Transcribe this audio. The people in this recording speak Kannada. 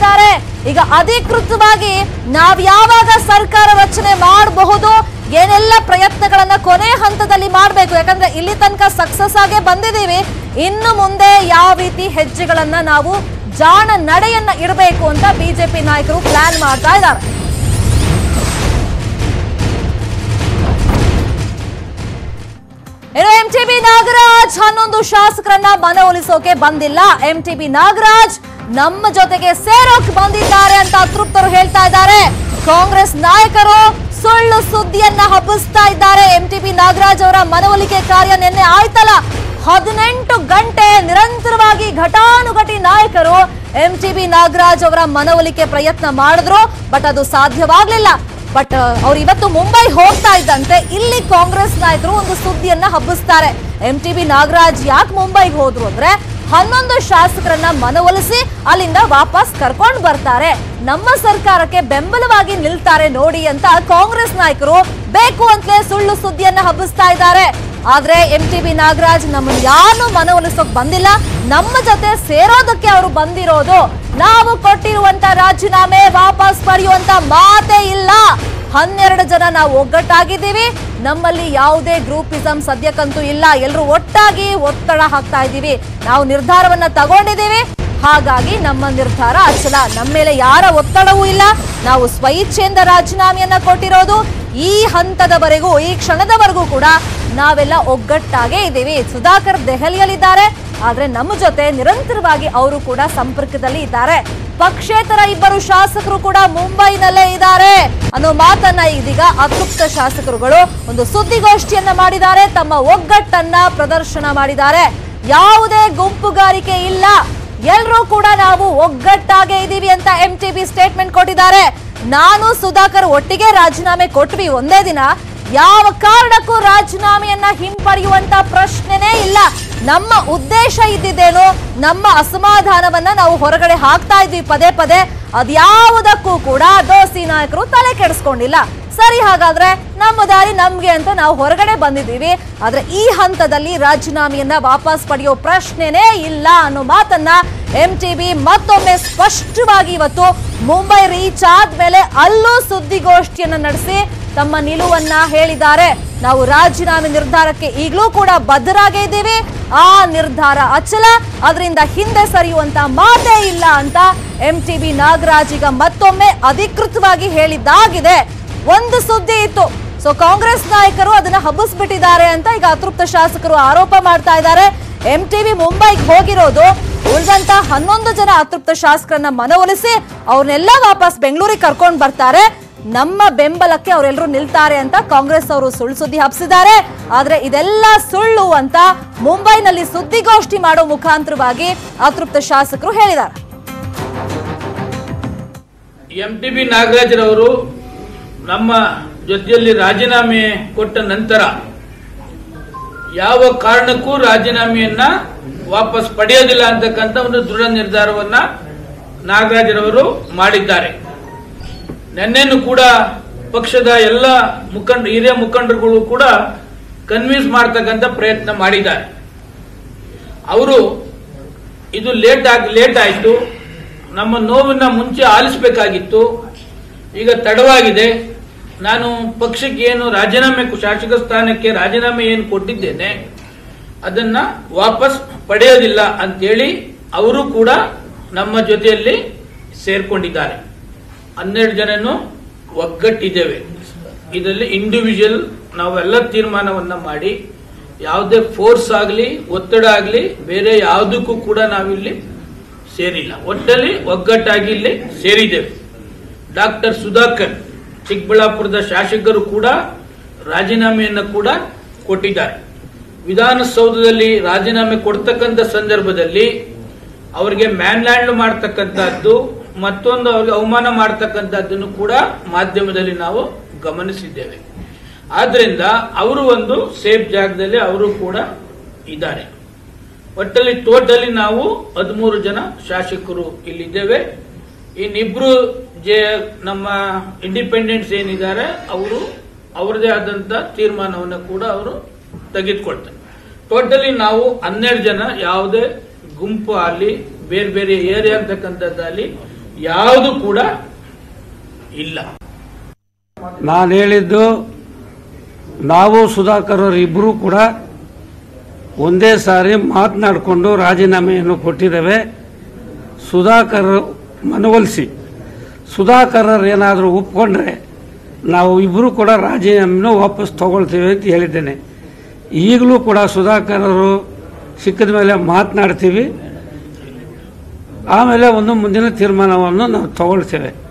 ಹೇಳಿದ್ದಾರೆ ಈಗ ಅಧಿಕೃತವಾಗಿ ನಾವ್ ಯಾವಾಗ ಸರ್ಕಾರ ರಚನೆ ಮಾಡಬಹುದು ಏನೆಲ್ಲ ಪ್ರಯತ್ನಗಳನ್ನ ಕೊನೆ ಹಂತದಲ್ಲಿ ಮಾಡಬೇಕು ಯಾಕಂದ್ರೆ ಇಲ್ಲಿ ತನಕ ಸಕ್ಸಸ್ ಆಗೇ ಬಂದಿದ್ದೀವಿ ಇನ್ನು ಮುಂದೆ ಯಾವ ರೀತಿ ಹೆಜ್ಜೆಗಳನ್ನ ನಾವು ಜಾಣ ನಡೆಯನ್ನ ಇಡಬೇಕು ಅಂತ ಬಿಜೆಪಿ ನಾಯಕರು ಪ್ಲಾನ್ ಮಾಡ್ತಾ ಇದ್ದಾರೆ ಇನ್ನು ಎಂಟಿಬಿ ನಾಗರಾಜ್ ಹನ್ನೊಂದು ಶಾಸಕರನ್ನ ಮನವೊಲಿಸೋಕೆ ಬಂದಿಲ್ಲ ಎಂಟಿಬಿ ನಾಗರಾಜ್ ನಮ್ಮ ಜೊತೆಗೆ ಸೇರೋಕ್ ಬಂದಿದ್ದಾರೆ ಅಂತ ಅತೃಪ್ತರು ಹೇಳ್ತಾ ಇದ್ದಾರೆ ಕಾಂಗ್ರೆಸ್ ನಾಯಕರು ಸುಳ್ಳು ಸುದ್ದಿಯನ್ನ ಹಬ್ಬಿಸ್ತಾ ಇದ್ದಾರೆ ಎಂಟಿಬಿ ನಾಗರಾಜ್ ಅವರ ಮನವೊಲಿಕೆ ಕಾರ್ಯ ನಿನ್ನೆ ಆಯ್ತಲ್ಲ ಹದಿನೆಂಟು ಗಂಟೆ ನಿರಂತರವಾಗಿ ಘಟಾನುಘಟಿ ನಾಯಕರು ಎಂಟಿಬಿ ನಾಗರಾಜ್ ಅವರ ಮನವೊಲಿಕೆ ಪ್ರಯತ್ನ ಮಾಡಿದ್ರು ಬಟ್ ಅದು ಸಾಧ್ಯವಾಗ್ಲಿಲ್ಲ ಬಟ್ ಅವ್ರು ಇವತ್ತು ಮುಂಬೈ ಹೋಗ್ತಾ ಇದ್ದಂತೆ ಇಲ್ಲಿ ಕಾಂಗ್ರೆಸ್ ನಾಯಕರು ಒಂದು ಸುದ್ದಿಯನ್ನ ಹಬ್ಬಿಸ್ತಾರೆ ಎಂ ಟಿ ಬಿ ನಾಗರಾಜ್ ಯಾಕೆ ಮುಂಬೈಗೆ ಹೋದ್ರು ಅಂದ್ರೆ ಹನ್ನೊಂದು ಶಾಸಕರನ್ನ ಮನವೊಲಿಸಿ ಅಲ್ಲಿಂದ ವಾಪಸ್ ಕರ್ಕೊಂಡು ಬರ್ತಾರೆ ನಮ್ಮ ಸರ್ಕಾರಕ್ಕೆ ಬೆಂಬಲವಾಗಿ ನಿಲ್ತಾರೆ ನೋಡಿ ಅಂತ ಕಾಂಗ್ರೆಸ್ ನಾಯಕರು ಬೇಕು ಅಂತಲೇ ಸುಳ್ಳು ಸುದ್ದಿಯನ್ನ ಹಬ್ಬಿಸ್ತಾ ಇದ್ದಾರೆ ಆದ್ರೆ ಎಂ ಟಿ ಬಿ ನಾಗರಾಜ್ ನಮ್ಮನ್ನ ಯಾರು ಮನವೊಲಿಸೋಕ್ ಬಂದಿಲ್ಲ ನಮ್ಮ ಜೊತೆ ಸೇರೋದಕ್ಕೆ ಅವರು ಬಂದಿರೋದು ನಾವು ಕೊಟ್ಟಿರುವಂತ ರಾಜೀನಾಮೆ ವಾಪಸ್ ಪಡೆಯುವಂತ ಮಾತೇ ಇಲ್ಲ ಹನ್ನೆರಡು ಜನ ನಾವು ಒಗ್ಗಟ್ಟಾಗಿದ್ದೀವಿ ನಮ್ಮಲ್ಲಿ ಯಾವುದೇ ಗ್ರೂಪಿಸಂ ಸದ್ಯಕ್ಕಂತೂ ಇಲ್ಲ ಎಲ್ಲರೂ ಒಟ್ಟಾಗಿ ಒತ್ತಡ ಹಾಕ್ತಾ ಇದ್ದೀವಿ ನಾವು ನಿರ್ಧಾರವನ್ನ ತಗೊಂಡಿದ್ದೀವಿ ಹಾಗಾಗಿ ನಮ್ಮ ನಿರ್ಧಾರ ಅಚಲ ನಮ್ಮ ಮೇಲೆ ಯಾರ ಒತ್ತಡವೂ ಇಲ್ಲ ನಾವು ಸ್ವಇಚ್ಛೆಯಿಂದ ರಾಜೀನಾಮೆಯನ್ನ ಕೊಟ್ಟಿರೋದು ಈ ಹಂತದವರೆಗೂ ಈ ಕ್ಷಣದವರೆಗೂ ಕೂಡ ನಾವೆಲ್ಲ ಒಗ್ಗಟ್ಟಾಗೇ ಇದ್ದೀವಿ ಸುಧಾಕರ್ ದೆಹಲಿಯಲ್ಲಿದ್ದಾರೆ ಆದ್ರೆ ನಮ್ಮ ಜೊತೆ ನಿರಂತರವಾಗಿ ಅವರು ಕೂಡ ಸಂಪರ್ಕದಲ್ಲಿ ಇದ್ದಾರೆ ಪಕ್ಷೇತರ ಇಬ್ಬರು ಶಾಸಕರು ಕೂಡ ಮುಂಬೈನಲ್ಲೇ ಇದ್ದಾರೆ ಅನ್ನೋ ಮಾತನ್ನ ಇದೀಗ ಅತೃಪ್ತ ಶಾಸಕರುಗಳು ಒಂದು ಸುದ್ದಿಗೋಷ್ಠಿಯನ್ನ ಮಾಡಿದ್ದಾರೆ ತಮ್ಮ ಒಗ್ಗಟ್ಟನ್ನ ಪ್ರದರ್ಶನ ಮಾಡಿದ್ದಾರೆ ಯಾವುದೇ ಗುಂಪುಗಾರಿಕೆ ಇಲ್ಲ ಎಲ್ಲರೂ ಕೂಡ ನಾವು ಒಗ್ಗಟ್ಟಾಗೆ ಇದೀವಿ ಅಂತ ಎಂ ಟಿ ಬಿ ಸ್ಟೇಟ್ಮೆಂಟ್ ಕೊಟ್ಟಿದ್ದಾರೆ ನಾನು ಸುಧಾಕರ್ ಒಟ್ಟಿಗೆ ರಾಜೀನಾಮೆ ಕೊಟ್ವಿ ಒಂದೇ ದಿನ ಯಾವ ಕಾರಣಕ್ಕೂ ರಾಜೀನಾಮೆಯನ್ನ ಹಿಂಪಡೆಯುವಂತ ಪ್ರಶ್ನೆನೇ ಇಲ್ಲ ನಮ್ಮ ಉದ್ದೇಶ ಇದ್ದಿದ್ದೇನು ನಮ್ಮ ಅಸಮಾಧಾನವನ್ನ ನಾವು ಹೊರಗಡೆ ಹಾಕ್ತಾ ಇದ್ವಿ ಪದೇ ಪದೇ ಅದ್ಯಾವುದಕ್ಕೂ ಕೂಡ ದೋಸ್ತಿ ನಾಯಕರು ತಲೆ ಕೆಡಿಸ್ಕೊಂಡಿಲ್ಲ ಸರಿ ಹಾಗಾದ್ರೆ ನಮ್ಮ ದಾರಿ ನಮ್ಗೆ ಅಂತ ನಾವು ಹೊರಗಡೆ ಬಂದಿದ್ದೀವಿ ಆದ್ರೆ ಈ ಹಂತದಲ್ಲಿ ರಾಜೀನಾಮೆಯನ್ನ ವಾಪಸ್ ಪಡೆಯೋ ಪ್ರಶ್ನೆನೇ ಇಲ್ಲ ಅನ್ನೋ ಮಾತನ್ನ ಎಂ ಟಿ ಬಿ ಮತ್ತೊಮ್ಮೆ ಸ್ಪಷ್ಟವಾಗಿ ಇವತ್ತು ಮುಂಬೈ ರೀಚ್ ಆದ್ಮೇಲೆ ಅಲ್ಲೂ ಸುದ್ದಿಗೋಷ್ಠಿಯನ್ನ ನಡೆಸಿ ತಮ್ಮ ನಿಲುವನ್ನ ಹೇಳಿದ್ದಾರೆ ನಾವು ರಾಜೀನಾಮೆ ನಿರ್ಧಾರಕ್ಕೆ ಈಗಲೂ ಕೂಡ ಬದ್ಧರಾಗೇ ಇದ್ದೀವಿ ಆ ನಿರ್ಧಾರ ಅಚಲ ಅದರಿಂದ ಹಿಂದೆ ಸರಿಯುವಂತ ಮಾತೇ ಇಲ್ಲ ಅಂತ ಎಂ ಟಿ ಬಿ ನಾಗರಾಜ್ ಈಗ ಮತ್ತೊಮ್ಮೆ ಅಧಿಕೃತವಾಗಿ ಹೇಳಿದ್ದಾಗಿದೆ ಒಂದು ಸುದ್ದಿ ಇತ್ತು ಸೊ ಕಾಂಗ್ರೆಸ್ ನಾಯಕರು ಅದನ್ನ ಹಬ್ಬಿಸ್ಬಿಟ್ಟಿದ್ದಾರೆ ಅಂತ ಈಗ ಅತೃಪ್ತ ಶಾಸಕರು ಆರೋಪ ಮಾಡ್ತಾ ಇದ್ದಾರೆ ಎಂ ಟಿವಿ ಮುಂಬೈಗೆ ಹೋಗಿರೋದು ಉಳಿದಂತ ಹನ್ನೊಂದು ಜನ ಅತೃಪ್ತ ಶಾಸಕರನ್ನ ಮನವೊಲಿಸಿ ಅವ್ರನ್ನೆಲ್ಲ ವಾಪಸ್ ಬೆಂಗಳೂರಿಗೆ ಕರ್ಕೊಂಡು ಬರ್ತಾರೆ ನಮ್ಮ ಬೆಂಬಲಕ್ಕೆ ಅವರೆಲ್ಲರೂ ನಿಲ್ತಾರೆ ಅಂತ ಕಾಂಗ್ರೆಸ್ ಅವರು ಸುಳ್ಳು ಸುದ್ದಿ ಹಬ್ಸಿದ್ದಾರೆ ಆದ್ರೆ ಇದೆಲ್ಲ ಸುಳ್ಳು ಅಂತ ಮುಂಬೈನಲ್ಲಿ ಸುದ್ದಿಗೋಷ್ಠಿ ಮಾಡೋ ಮುಖಾಂತರವಾಗಿ ಅತೃಪ್ತ ಶಾಸಕರು ಹೇಳಿದ್ದಾರೆ ಎಂ ಟಿ ಬಿ ನಾಗರಾಜರವರು ನಮ್ಮ ಜೊತೆಯಲ್ಲಿ ರಾಜೀನಾಮೆ ಕೊಟ್ಟ ನಂತರ ಯಾವ ಕಾರಣಕ್ಕೂ ರಾಜೀನಾಮೆಯನ್ನ ವಾಪಸ್ ಪಡೆಯೋದಿಲ್ಲ ಅಂತಕ್ಕಂಥ ಒಂದು ದೃಢ ನಿರ್ಧಾರವನ್ನ ನಾಗರಾಜರವರು ಮಾಡಿದ್ದಾರೆ ನಿನ್ನೆನೂ ಕೂಡ ಪಕ್ಷದ ಎಲ್ಲ ಮುಖಂಡ ಹಿರಿಯ ಮುಖಂಡರುಗಳು ಕೂಡ ಕನ್ವಿನ್ಸ್ ಮಾಡ್ತಕ್ಕಂಥ ಪ್ರಯತ್ನ ಮಾಡಿದ್ದಾರೆ ಅವರು ಇದು ಲೇಟ್ ಆಗಿ ಲೇಟ್ ಆಯಿತು ನಮ್ಮ ನೋವನ್ನ ಮುಂಚೆ ಆಲಿಸಬೇಕಾಗಿತ್ತು ಈಗ ತಡವಾಗಿದೆ ನಾನು ಪಕ್ಷಕ್ಕೆ ಏನು ರಾಜೀನಾಮೆ ಶಾಸಕ ಸ್ಥಾನಕ್ಕೆ ರಾಜೀನಾಮೆ ಏನು ಕೊಟ್ಟಿದ್ದೇನೆ ಅದನ್ನ ವಾಪಸ್ ಪಡೆಯೋದಿಲ್ಲ ಅಂತೇಳಿ ಅವರು ಕೂಡ ನಮ್ಮ ಜೊತೆಯಲ್ಲಿ ಸೇರ್ಕೊಂಡಿದ್ದಾರೆ ಹನ್ನೆರಡು ಜನನು ಒಗ್ಗಟ್ಟಿದ್ದೇವೆ ಇದರಲ್ಲಿ ಇಂಡಿವಿಜುವಲ್ ನಾವೆಲ್ಲ ತೀರ್ಮಾನವನ್ನ ಮಾಡಿ ಯಾವುದೇ ಫೋರ್ಸ್ ಆಗಲಿ ಒತ್ತಡ ಆಗಲಿ ಬೇರೆ ಯಾವುದಕ್ಕೂ ಕೂಡ ನಾವಿಲ್ಲಿ ಸೇರಿಲ್ಲ ಒಟ್ಟಲ್ಲಿ ಒಗ್ಗಟ್ಟಾಗಿ ಇಲ್ಲಿ ಸೇರಿದ್ದೇವೆ ಡಾಕ್ಟರ್ ಸುಧಾಕರ್ ಚಿಕ್ಕಬಳ್ಳಾಪುರದ ಶಾಸಕರು ಕೂಡ ರಾಜೀನಾಮೆಯನ್ನು ಕೂಡ ಕೊಟ್ಟಿದ್ದಾರೆ ವಿಧಾನಸೌಧದಲ್ಲಿ ರಾಜೀನಾಮೆ ಕೊಡ್ತಕ್ಕಂಥ ಸಂದರ್ಭದಲ್ಲಿ ಅವರಿಗೆ ಮ್ಯಾನ್ಲ್ಯಾಂಡ್ ಮಾಡ್ತಕ್ಕಂಥದ್ದು ಮತ್ತೊಂದು ಅವ್ರಿಗೆ ಅವಮಾನ ಮಾಡ್ತಕ್ಕಂಥದ್ದನ್ನು ಕೂಡ ಮಾಧ್ಯಮದಲ್ಲಿ ನಾವು ಗಮನಿಸಿದ್ದೇವೆ ಆದ್ರಿಂದ ಅವರು ಒಂದು ಸೇಫ್ ಜಾಗದಲ್ಲಿ ಅವರು ಕೂಡ ಇದ್ದಾರೆ ಒಟ್ಟಲ್ಲಿ ಟೋಟಲಿ ನಾವು ಹದಿಮೂರು ಜನ ಶಾಸಕರು ಇಲ್ಲಿದ್ದೇವೆ ಇನ್ನಿಬ್ರು ಜೆ ನಮ್ಮ ಇಂಡಿಪೆಂಡೆಂಟ್ಸ್ ಏನಿದ್ದಾರೆ ಅವರು ಅವರದೇ ಆದಂತ ತೀರ್ಮಾನವನ್ನು ಕೂಡ ಅವರು ತೆಗೆದುಕೊಳ್ತಾರೆ ಟೋಟಲಿ ನಾವು ಹನ್ನೆರಡು ಜನ ಯಾವುದೇ ಗುಂಪು ಅಲ್ಲಿ ಬೇರೆ ಬೇರೆ ಏರಿಯಾ ಅಂತಕ್ಕಂಥದ್ದಲ್ಲಿ ಯಾವುದು ಕೂಡ ಇಲ್ಲ ನಾನು ಹೇಳಿದ್ದು ನಾವು ಸುಧಾಕರ್ ಅವರು ಇಬ್ಬರೂ ಕೂಡ ಒಂದೇ ಸಾರಿ ಮಾತನಾಡಿಕೊಂಡು ರಾಜೀನಾಮೆಯನ್ನು ಕೊಟ್ಟಿದ್ದೇವೆ ಸುಧಾಕರ್ ಮನವೊಲಿಸಿ ಸುಧಾಕರ್ ಏನಾದರೂ ಒಪ್ಕೊಂಡ್ರೆ ನಾವು ಇಬ್ಬರು ಕೂಡ ರಾಜೀನಾಮೆಯನ್ನು ವಾಪಸ್ ತಗೊಳ್ತೀವಿ ಅಂತ ಹೇಳಿದ್ದೇನೆ ಈಗಲೂ ಕೂಡ ಸುಧಾಕರ್ ಅವರು ಸಿಕ್ಕಿದ ಮೇಲೆ ಮಾತನಾಡ್ತೀವಿ ಆಮೇಲೆ ಒಂದು ಮುಂದಿನ ತೀರ್ಮಾನವನ್ನು ನಾವು ತಗೊಳ್ತೇವೆ